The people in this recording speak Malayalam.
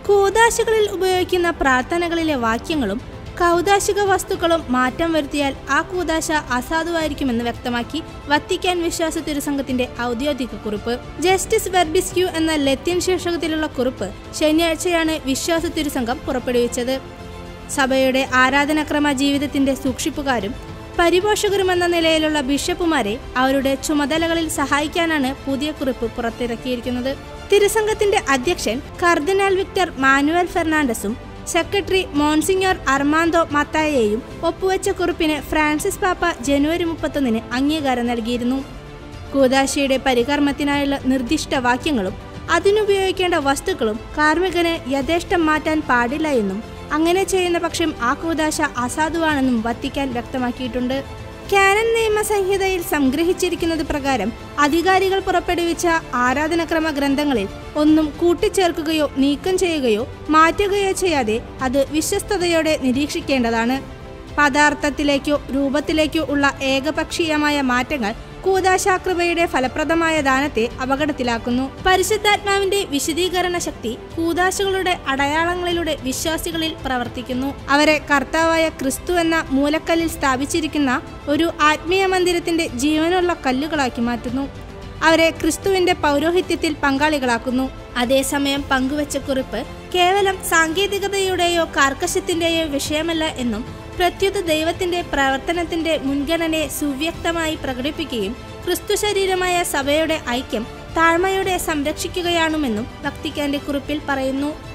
കൂതാശകളിൽ ഉപയോഗിക്കുന്ന പ്രാർത്ഥനകളിലെ വാക്യങ്ങളും കൗതാശിക വസ്തുക്കളും മാറ്റം വരുത്തിയാൽ ആ കൂതാശ അസാധുവായിരിക്കുമെന്ന് വ്യക്തമാക്കി വത്തിക്കാൻ വിശ്വാസ തിരുസംഘത്തിന്റെ ഔദ്യോഗിക കുറിപ്പ് ജസ്റ്റിസ് വെർബിസ്ക്യൂ എന്ന ലത്തീൻ ശീർഷകത്തിലുള്ള കുറിപ്പ് ശനിയാഴ്ചയാണ് വിശ്വാസ തിരുസംഘം പുറപ്പെടുവിച്ചത് സഭയുടെ ആരാധനാക്രമ ജീവിതത്തിന്റെ സൂക്ഷിപ്പുകാരും പരിപോഷകരുമെന്ന നിലയിലുള്ള ബിഷപ്പുമാരെ അവരുടെ ചുമതലകളിൽ സഹായിക്കാനാണ് പുതിയ കുറിപ്പ് പുറത്തിറക്കിയിരിക്കുന്നത് തിരുസംഘത്തിന്റെ അധ്യക്ഷൻ കർദിനാൾ വിക്ടർ മാനുവൽ ഫെർണാണ്ടസും സെക്രട്ടറി മോൺസിഞ്ഞോർ അർമാന്തോ മത്തായെയും ഒപ്പുവെച്ച കുറിപ്പിന് ഫ്രാൻസിസ് പാപ്പ ജനുവരി മുപ്പത്തൊന്നിന് അംഗീകാരം നൽകിയിരുന്നു കൂതാശയുടെ പരികർമ്മത്തിനായുള്ള നിർദ്ദിഷ്ട വാക്യങ്ങളും അതിനുപയോഗിക്കേണ്ട വസ്തുക്കളും കാർമ്മികന് യഥേഷ്ടം മാറ്റാൻ പാടില്ല എന്നും അങ്ങനെ ചെയ്യുന്ന പക്ഷം ആ കൂതാശ അസാധുവാണെന്നും വത്തിക്കാൻ വ്യക്തമാക്കിയിട്ടുണ്ട് കാനൻ നിയമസംഹിതയിൽ സംഗ്രഹിച്ചിരിക്കുന്നത് പ്രകാരം അധികാരികൾ പുറപ്പെടുവിച്ച ആരാധനക്രമ ഗ്രന്ഥങ്ങളിൽ ഒന്നും കൂട്ടിച്ചേർക്കുകയോ നീക്കം ചെയ്യുകയോ മാറ്റുകയോ ചെയ്യാതെ അത് വിശ്വസ്തയോടെ നിരീക്ഷിക്കേണ്ടതാണ് പദാർത്ഥത്തിലേക്കോ രൂപത്തിലേക്കോ ഉള്ള ഏകപക്ഷീയമായ മാറ്റങ്ങൾ കൂതാശാകൃപയുടെ ഫലപ്രദമായ ദാനത്തെ അപകടത്തിലാക്കുന്നു പരിശുദ്ധാത്മാവിന്റെ വിശദീകരണ ശക്തി കൂതാശകളുടെ അടയാളങ്ങളിലൂടെ വിശ്വാസികളിൽ പ്രവർത്തിക്കുന്നു അവരെ കർത്താവായ ക്രിസ്തു എന്ന മൂലക്കല്ലിൽ സ്ഥാപിച്ചിരിക്കുന്ന ഒരു ആത്മീയ മന്ദിരത്തിന്റെ ജീവനുള്ള കല്ലുകളാക്കി മാറ്റുന്നു അവരെ ക്രിസ്തുവിന്റെ പൗരോഹിത്യത്തിൽ പങ്കാളികളാക്കുന്നു അതേസമയം പങ്കുവച്ച കുറിപ്പ് കേവലം സാങ്കേതികതയുടെയോ കാർക്കശ്യത്തിന്റെയോ വിഷയമല്ല എന്നും പ്രത്യുത ദൈവത്തിന്റെ പ്രവർത്തനത്തിന്റെ മുൻഗണനയെ സുവ്യക്തമായി പ്രകടിപ്പിക്കുകയും ക്രിസ്തു ശരീരമായ സഭയുടെ ഐക്യം താഴ്മയോടെ സംരക്ഷിക്കുകയാണെന്നും വത്തിക്കാന്റെ കുറിപ്പിൽ പറയുന്നു